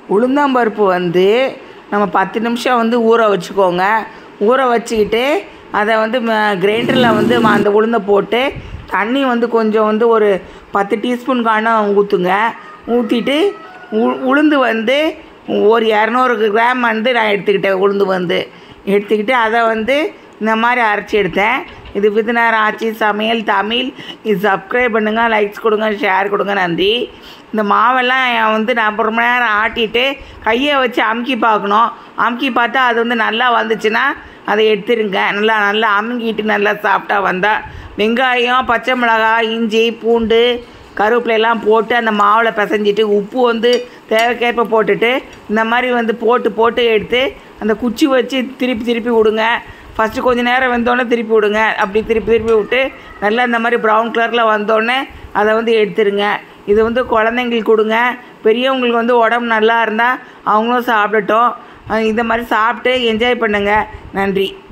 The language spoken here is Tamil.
உளுந்தம்பருப்பு வந்து நம்ம பத்து நிமிஷம் வந்து ஊற வச்சுக்கோங்க ஊற வச்சுக்கிட்டு அதை வந்து கிரைண்டரில் வந்து ம- அந்த உளுந்தை போட்டு தண்ணி வந்து கொஞ்சம் வந்து ஒரு பத்து டீஸ்பூன் காண ஊற்றுங்க ஊற்றிட்டு உ உளுந்து வந்து ஒரு இரநூறு கிராம் வந்து நான் எடுத்துக்கிட்டேன் உளுந்து வந்து எடுத்துக்கிட்டு அதை வந்து இந்த மாதிரி அரைச்சி எடுத்தேன் இது விருதுநகர் ஆட்சி சமையல் தமிழ் இது சப்ஸ்கிரைப் பண்ணுங்கள் லைக்ஸ் கொடுங்க ஷேர் கொடுங்க நன்றி இந்த மாவெல்லாம் நான் வந்து நான் ரொம்ப நேரம் ஆட்டிட்டு கையை வச்சு அமுக்கி பார்க்கணும் அமுக்கி பார்த்தா அது வந்து நல்லா வந்துச்சுன்னா அதை எடுத்துருங்க நல்லா நல்லா அமுக்கிட்டு நல்லா சாப்பிட்டா வந்தால் வெங்காயம் பச்சை மிளகாய் இஞ்சி பூண்டு கருவேப்பிலை எல்லாம் போட்டு அந்த மாவில் பிசைஞ்சிட்டு உப்பு வந்து தேவைக்கேற்ப போட்டுட்டு இந்த மாதிரி வந்து போட்டு போட்டு எடுத்து அந்த குச்சி வச்சு திருப்பி திருப்பி விடுங்க ஃபஸ்ட்டு கொஞ்ச நேரம் வெந்தோடனே திருப்பி விடுங்க அப்படி திருப்பி திருப்பி விட்டு நல்லா இந்த மாதிரி ப்ரௌன் கலரில் வந்தோடனே அதை வந்து எடுத்துருங்க இது வந்து குழந்தைங்களுக்கு கொடுங்க பெரியவங்களுக்கு வந்து உடம்பு நல்லா இருந்தால் அவங்களும் சாப்பிடட்டும் அஹ் இந்த மாதிரி சாப்பிட்டு என்ஜாய் பண்ணுங்கள் நன்றி